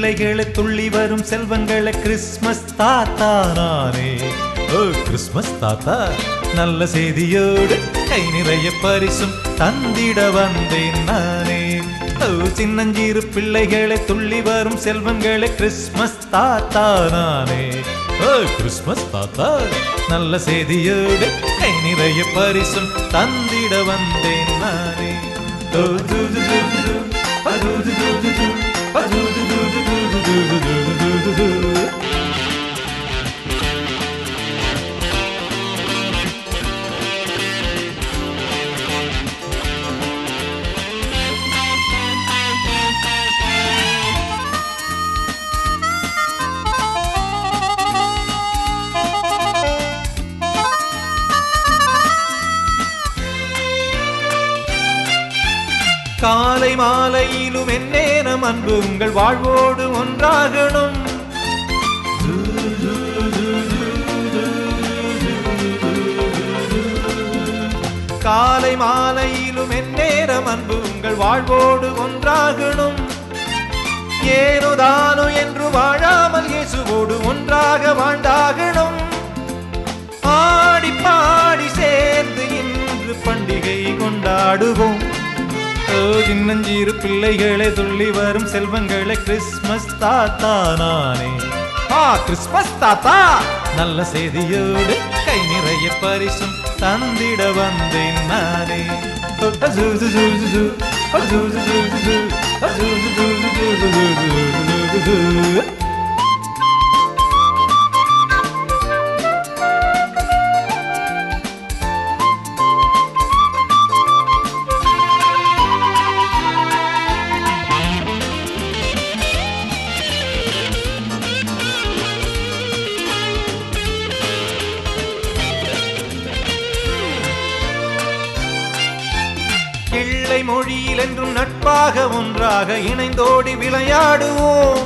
பிள்ளைகளை துள்ளி வரும் செல்வங்களை கிறிஸ்மஸ் தாத்தா நானே ஓ கிறிஸ்மஸ் தாத்தா நல்ல செய்தியோடு கை நிறைய பரிசும் தந்திட வந்தேன் நானே ஓ சின்னஞ்சீரு பிள்ளைகளை துள்ளி வரும் செல்வங்களை கிறிஸ்மஸ் தாத்தா நானே ஓ கிறிஸ்மஸ் தாத்தா நல்ல செய்தியோடு கை நிறைய பரிசும் தந்திட வந்தேன் நானே ஓ து து து து து. ஆ து து து து து. ஆ து து து து து து து து து து து து. காலை மாலையிலும் என்னேனம் அன்பு உங்கள் வாழ்வோடு ஒன்றாகணும் காலை மாலையிலும் என்னேரம் அன்பு உங்கள் வாழ்வோடு ஒன்றாகணும் ஏனோ தானோ என்று வாழாமல் இயேசுவோடு ஒன்றாக வாழ்ந்தாகணும் ஆடி பாடி சேர்ந்து இன்று பண்டிகை கொண்டாடுவோம் ஓ சின்னஞ்சீரு பிள்ளைகளே துள்ளி வரும் செல்வங்களே கிறிஸ்மஸ் தாத்தா நானே ஆ கிறிஸ்மஸ் தாத்தா நல்ல செய்தியோடு கை நிறைய பரிசும் தந்திட வந்தேன் நானே ஓ, அசு, சு, சு, சு, சு. அசு, சு, சு, சு, சு. அசு, சு, சு, சு, சு, சு, சு, சு, சு, சு. கிள்ளை மொழியில் என்றும் நட்பாக ஒன்றாக இணைந்தோடி விளையாடுவோம்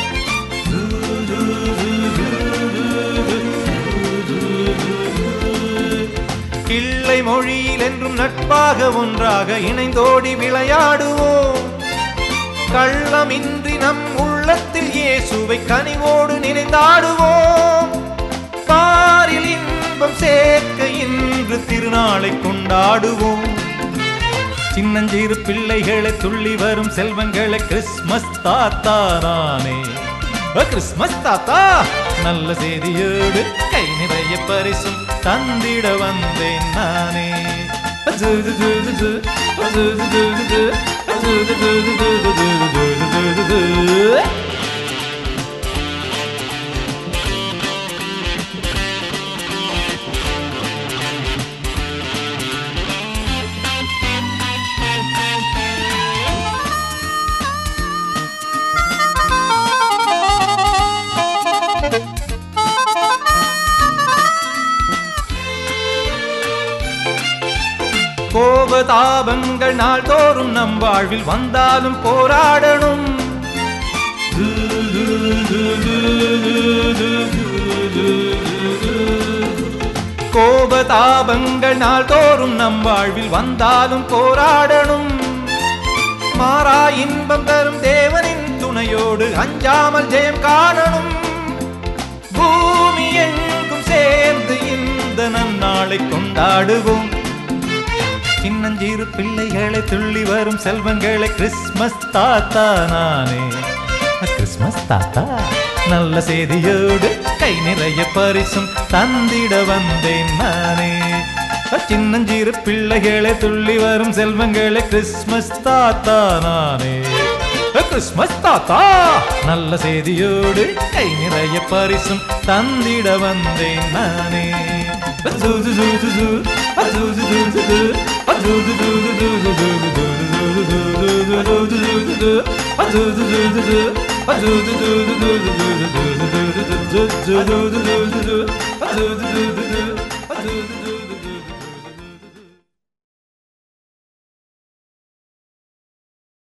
கிள்ளை மொழியில் என்றும் நட்பாக ஒன்றாக இணைந்தோடி விளையாடுவோம் கள்ளமின்றி நம் உள்ளத்தில் இயேசுவை கனிவோடு நினைந்தாடுவோம் பாரில் இன்பம் சேர்க்க இன்று திருநாளை கொண்டாடுவோம் சின்னஞ்சீரு பிள்ளைகளை துள்ளி வரும் செல்வங்களை கிறிஸ்மஸ் தாத்தா நானே ஓ, கிறிஸ்மஸ் தாத்தா நல்ல செய்தியோடு கை நிறைய பரிசும் தந்திட வந்தேன் நானே அஜு, ஜு, ஜு, ஜு, ஜு. அஜு, ஜு, ஜு, ஜு, ஜு. அஜு, ஜு, ஜு, ஜு, ஜு, ஜு, ஜு, ஜு, ஜு, ஜு, ஜு, ஜு. கோபதாபங்கள் நாள்தோறும் நம் வாழ்வில் வந்தாலும் போராடணும் கோபதாபங்கள் நாள்தோறும் நம் வாழ்வில் வந்தாலும் போராடணும் மாறா இன்பம் தரும் தேவனின் துணையோடு அஞ்சாமல் ஜெயம் காணணும் பூமி எங்கும் சேர்ந்து இந்த நன்னாளை கொண்டாடுவோம் சின்னஞ்சீரு பிள்ளைகளை துள்ளி வரும் செல்வங்களை கிறிஸ்மஸ் தாத்தா நானே கிறிஸ்மஸ் தாத்தா நல்ல செய்தியோடு கை நிறைய பரிசும் தந்திட வந்தேன் நானே சின்னஞ்சீரு பிள்ளைகளை துள்ளி வரும் செல்வங்களை கிறிஸ்மஸ் தாத்தா நானே கிறிஸ்மஸ் தாத்தா நல்ல செய்தியோடு கை நிறைய பரிசும் தந்திட வந்தேன் நானே ஜூ, ஜூ, ஜூ, ஜூ, ஜூ. அஜூ, ஜூ, ஜூ, ஜூ, ஜூ. அஜூ, ஜூ, ஜூ, ஜூ, ஜூ, ஜூ, ஜூ, ஜூ, ஜூ, ஜூ, ஜூ, ஜூ, ஜூ, ஜூ, ஜூ, ஜூ, ஜூ, ஜூ. அஜூ, ஜூ, ஜூ, ஜூ, ஜூ. அஜூ, ஜூ, ஜூ, ஜூ, ஜூ, ஜூ, ஜூ, ஜூ, ஜூ, ஜூ, ஜூ, ஜூ, ஜூ, ஜூ, ஜூ, ஜூ, ஜூ, ஜூ. அஜூ, ஜூ, ஜூ, ஜூ, ஜூ. அஜூ, ஜூ, ஜூ, ஜூ.